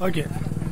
Okay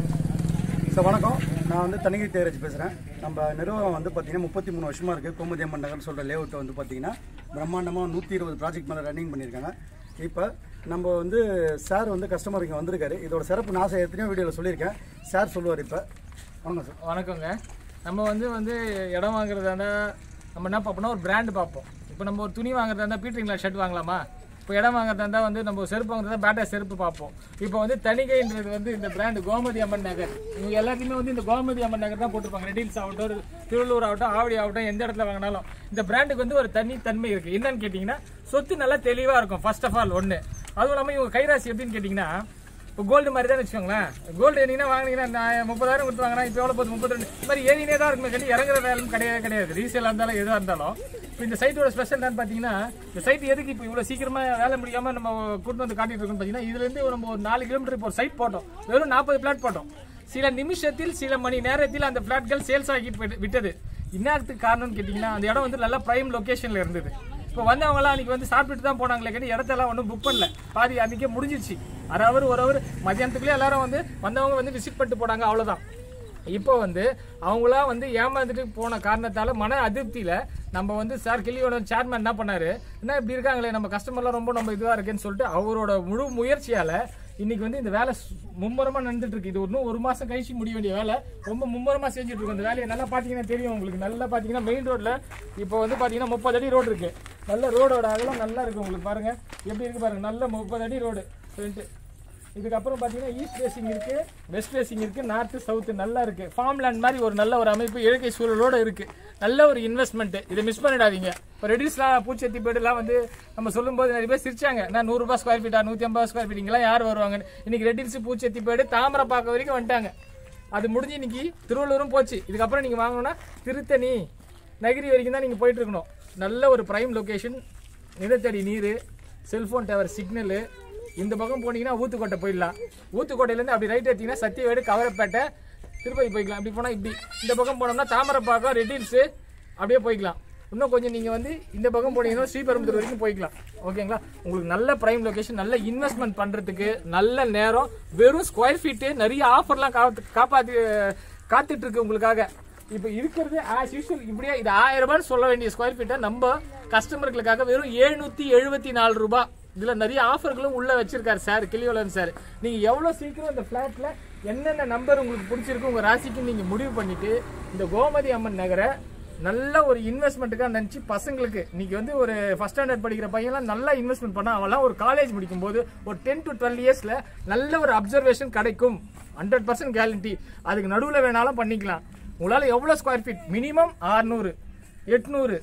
sir வணக்கம் நான் வந்து தனிகை தேரஜ் பேசுகிறேன் நம்ம நிறுவனம் வந்து பார்த்தீங்கன்னா முப்பத்தி மூணு வருஷமாக இருக்குது கோமதி அம்மன் நகர் சொல்கிற லேஅவுட்டை வந்து பார்த்தீங்கன்னா பிரம்மாண்டமாக நூற்றி இருபது ப்ராஜெக்ட் மேலே ரன்னிங் பண்ணியிருக்காங்க இப்போ நம்ம வந்து சார் வந்து கஸ்டமர் இங்கே வந்திருக்காரு இதோட சிறப்பு நான் சார் எத்தனையோ வீடியோவில் சொல்லியிருக்கேன் சார் சொல்லுவார் இப்போ வணக்கம் சார் வணக்கங்க நம்ம வந்து வந்து இடம் வாங்குறதா இருந்தால் நம்ம என்ன பார்ப்போம்னா ஒரு பிராண்டு பார்ப்போம் இப்போ நம்ம ஒரு துணி வாங்குறதா இருந்தால் பீட்டரிங்களா ஷர்ட் வாங்கலாமா இப்போ இடம் வாங்குறதா இருந்தால் வந்து நம்ம செருப்பு வாங்குறதா பேட்டா செருப்பு பார்ப்போம் இப்போ வந்து தணிகைன்றது வந்து இந்த பிராண்டு கோமதி அம்மன் நகர் இவங்க எல்லாத்தையுமே வந்து இந்த கோமதி அம்மன் நகர் தான் போட்டிருப்பாங்க ரெடில்ஸ் ஆகட்டும் ஒரு திருவள்ளூர் ஆகட்டும் ஆவடி ஆகட்டும் எந்த இடத்துல வாங்கினாலும் இந்த பிராண்டுக்கு வந்து ஒரு தனி தன்மை இருக்குது என்னன்னு கேட்டிங்கன்னா சொத்து நல்லா தெளிவாக இருக்கும் ஃபர்ஸ்ட் ஆஃப் ஆல் ஒன்று அதுவும் இல்லாமல் இவங்க கைராசி எப்படின்னு கேட்டிங்கன்னா இப்போ கோல்டு மாதிரி தான் வச்சுக்கோங்களேன் கோல்டு என்னீங்கன்னா வாங்கினீங்கன்னா நான் முப்பதாயிரம் கொடுத்து வாங்கினா இப்போ எவ்வளோ போகுது முப்பத்தி ரெண்டு இந்த மாதிரி ஏறினே தான் இருக்குமே கட்டி இறங்குற வேலையும் கிடையவே கிடையாது ரீசேலாக இருந்தாலும் எதுவாக இருந்தாலும் இப்போ இந்த சைட்டோட ஸ்பெஷல் என்னன்னு பார்த்தீங்கன்னா இந்த சைட் எதுக்கு இப்போ இவ்வளோ சீக்கிரமாக வேலை முடியாமல் நம்ம கூட்டு வந்து காட்டிட்டு இருக்கோம்னு பார்த்தீங்கன்னா இதுலேருந்து நம்ம ஒரு நாலு கிலோமீட்டர் இப்போ ஒரு சைட் போட்டோம் வெறும் நாற்பது பிளாட் போட்டோம் சில நிமிஷத்தில் சில மணி நேரத்தில் அந்த பிளாட்கள் சேல்ஸ் ஆகி போயிட்டு- விட்டது என்னத்துக்கு காரணம்னு கேட்டிங்கன்னா அந்த இடம் வந்து நல்லா பிரைம் லொகேஷனில் இருந்தது இப்போ வந்தவங்களாம் அன்னைக்கு வந்து சாப்பிட்டுட்டு தான் போனாங்களே கேட்டு இடத்தெல்லாம் ஒன்றும் புக் பண்ணல பாதி அன்றைக்கே முடிஞ்சிருச்சு அரை ஹவர் ஒரு ஹவர் மத்தியானத்துக்குள்ளே எல்லாரும் வந்து வந்தவங்க வந்து விசிட் பண்ணிட்டு போனாங்க அவ்வளோதான் இப்போ வந்து அவங்களா வந்து ஏமாந்துட்டு போன காரணத்தால மன அதிருப்தியில நம்ம வந்து சார் கிளியோட சேர்மன் என்ன பண்ணாரு என்ன இப்படி இருக்காங்களே நம்ம கஸ்டமர்லாம் ரொம்ப நம்ம இதுவா இருக்குன்னு சொல்லிட்டு அவரோட முழு முயற்சியால இன்னைக்கு வந்து இந்த வேலை சு- மும்முரமா நடந்துட்டு இருக்கு இது இன்னும் ஒரு மாசம் கழிச்சு முடிய வேண்டிய வேலை ரொம்ப மும்முரமா செஞ்சுட்டு இருக்கோம் இந்த வேலையை நல்லா பாத்தீங்கன்னா தெரியும் உங்களுக்கு நல்லா பாத்தீங்கன்னா மெயின் ரோட்ல இப்போ வந்து பாத்தீங்கன்னா முப்பது அடி ரோடு இருக்கு நல்ல ரோடோட அகலம் நல்லா இருக்கு உங்களுக்கு பாருங்க எப்படி இருக்கு பாருங்க நல்ல முப்பது அடி ரோடு இதுக்கப்புறம் பார்த்தீங்கன்னா ஈஸ்ட் ஃபேசிங் இருக்கு வெஸ்ட் ஃபேசிங் இருக்கு நார்த்து சவுத்து நல்லா இருக்கு ஃபார்ம் லேண்ட் மாதிரி ஒரு நல்ல ஒரு அமைப்பு இயற்கை சூழலோட இருக்கு நல்ல ஒரு இன்வெஸ்ட்மெண்ட் இதை மிஸ் பண்ணிடாதீங்க இப்போ ரெடிஸ்லாம் பூச்செத்தி பேடுலாம் வந்து நம்ம சொல்லும்போது நிறைய பேர் சிரிச்சாங்க நான் நூறுரூபா ஸ்கொயர் ஃபீட்டா நூற்றி ஐம்பது ஸ்கொயர் ஃபீட் இங்கெல்லாம் யார் வருவாங்க இன்னைக்கு ரெடில்ஸ் பூச்செத்தி பேடு தாமரைப்பாக்கம் வரைக்கும் வந்துட்டாங்க அது முடிஞ்சு இன்னைக்கு திருவள்ளூரும் போச்சு இதுக்கப்புறம் நீங்க வாங்கணும்னா திருத்தணி நகிரி வரைக்கும் தான் நீங்க போயிட்டு இருக்கணும் நல்ல ஒரு பிரைம் லொகேஷன் நிலத்தடி நீர் செல்போன் டவர் சிக்னலு இந்த பக்கம் போனீங்கன்னா ஊத்துக்கோட்டை போயிடலாம் ஊத்துக்கோட்டையிலேருந்து அப்படி ரைட் எடுத்தீங்கன்னா சத்தியவேடு கவரப்பேட்டை திருப்பதி போய்க்கலாம் அப்படி போனால் இப்படி இந்த பக்கம் போனோம்னா தாமரைப்பாக்கம் ரெட்டில்ஸு அப்படியே போய்க்கலாம் இன்னும் கொஞ்சம் நீங்கள் வந்து இந்த பக்கம் போனீங்கன்னா ஸ்ரீபெரும்புதூர் வரைக்கும் போய்க்கலாம் ஓகேங்களா உங்களுக்கு நல்ல பிரைம் லொகேஷன் நல்ல இன்வெஸ்ட்மெண்ட் பண்ணுறதுக்கு நல்ல நேரம் வெறும் ஸ்கொயர் ஃபீட்டு நிறைய ஆஃபர்லாம் காத்து காப்பாற்றி காத்துட்டு இருக்கு உங்களுக்காக இப்போ இருக்கிறது ஆஸ் யூஸ்வல் இப்படியே இது ஆயிரம் ரூபான்னு சொல்ல வேண்டிய ஸ்கொயர் ஃபீட்டை நம்ம கஸ்டமர்களுக்காக வெறும் எழுநூத்தி எழுபத்தி நாலு ரூபாய் இதுல நிறைய ஆஃபர்களும் உள்ள வச்சிருக்காரு சார் கிளியோலன் சார் நீங்க எவ்வளவு சீக்கிரம் இந்த பிளாட்ல என்னென்ன நம்பர் உங்களுக்கு பிடிச்சிருக்கு உங்க ராசிக்கு நீங்க முடிவு பண்ணிட்டு இந்த கோமதி அம்மன் நகரை நல்ல ஒரு இன்வெஸ்ட்மெண்ட்டுக்காக நினச்சி பசங்களுக்கு இன்னைக்கு வந்து ஒரு ஃபர்ஸ்ட் ஸ்டாண்டர்ட் படிக்கிற பையன்லாம் நல்லா இன்வெஸ்ட்மெண்ட் பண்ணா அவன்லாம் ஒரு காலேஜ் முடிக்கும் போது ஒரு டென் டு டுவெல் இயர்ஸ்ல நல்ல ஒரு அப்சர்வேஷன் கிடைக்கும் ஹண்ட்ரட் பர்சன்ட் கேரண்டி அதுக்கு நடுவில் வேணாலும் பண்ணிக்கலாம் உங்களால் எவ்வளோ ஸ்கொயர் ஃபீட் மினிமம் ஆறுநூறு எட்நூறு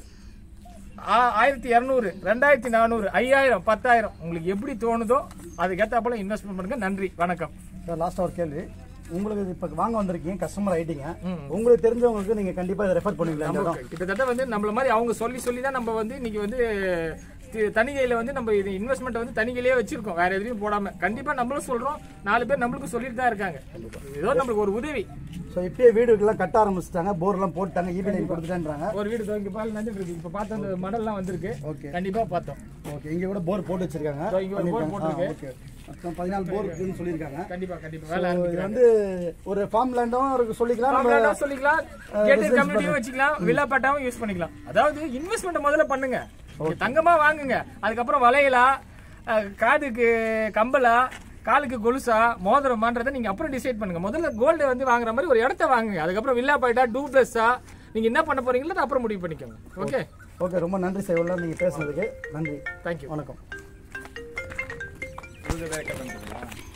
ஆ- ஆயிரத்தி இரநூறு ரெண்டாயிரத்தி நானூறு ஐயாயிரம் பத்தாயிரம் உங்களுக்கு எப்படி தோணுதோ அதுக்கேற்றாப்புல இன்வெஸ்ட்மெண்ட் பண்ணுங்க நன்றி வணக்கம் சார் லாஸ்ட்டாக ஒரு கேள்வி உங்களுக்கு இப்போ வாங்க வந்திருக்கீங்க கஸ்டமர் ஆயிட்டீங்க உங்களுக்கு தெரிஞ்சவங்களுக்கு நீங்கள் கண்டிப்பாக இதை ரெஃபர் பண்ணுவீங்களா இந்த இடம் கிட்டத்தட்ட வந்து நம்மள மாதிரி அவங்க சொல்லி சொல்லி தான் நம்ம வந்து இன்னைக்கு வந்து தி- தனிகையில வந்து நம்ம இது இன்வெஸ்ட்மெண்ட் வந்து தனிகையிலேயே வச்சிருக்கோம் வேற எதுலையும் போடாம கண்டிப்பா நம்மளும் சொல்றோம் நாலு பேர் நம்மளுக்கு சொல்லிட்டு தான் இருக்காங்க ஏதோ நம்மளுக்கு ஒரு உதவி ஸோ இப்பயே வீடுக்கெல்லாம் கட்ட ஆரம்பிச்சிட்டாங்க போர்லாம் போட்டாங்க ஈபி லைன் கொடுத்துட்டேன்றாங்க ஒரு வீடு துவங்கி பால் நடந்துட்டு இருக்கு இப்ப பார்த்த அந்த மடல்லாம் வந்திருக்கு ஓகே கண்டிப்பா பார்த்தோம் ஓகே இங்கே கூட போர் போட்டு வச்சிருக்காங்க இதோ இங்க ஒரு போர் பண்ணிருக்காங்க. போட்டிருக்கு. ஆ, ஓகே மொத்தம் பதினாலு போர் இருக்குன்னு சொல்லியிருக்காங்க கண்டிப்பா கண்டிப்பா So, வேலை இது ஆரம்பிக்கிறாங்க. வந்து ஒரு ஃபார்ம் லேண்டும் இருக்கு சொல்லிக்கலாம் நம்ம நம்மளால சொல்லிக்கலாம் கேட்டட் கம்யூனிட்டியும் வச்சுக்கலாம் வில்லா பட்டாவும் யூஸ் பண்ணிக்கலாம் அதாவது இன்வெஸ்ட்மெண்ட் முதல்ல பண்ணுங்க நீங்க தங்கமா வாங்குங்க அதுக்கப்புறம் வளையலா அஹ், காதுக்கு கம்பலா காலுக்கு கொலுசா மோதிரமான்றதை நீங்க அப்புறம் டிசைட் பண்ணுங்க முதல்ல கோல்டு வந்து வாங்குற மாதிரி ஒரு இடத்த வாங்குங்க அதுக்கப்புறம் வில்லா பாயிட்டா டூப்ளஸா நீங்க என்ன பண்ண போறீங்களோ அதை அப்புறம் முடிவு பண்ணிக்கோங்க ஓகே ஓகே ரொம்ப நன்றி சார் இவ்வளோ நீங்கள் பேசுனதுக்கு நன்றி தேங்க்யூ வணக்கம்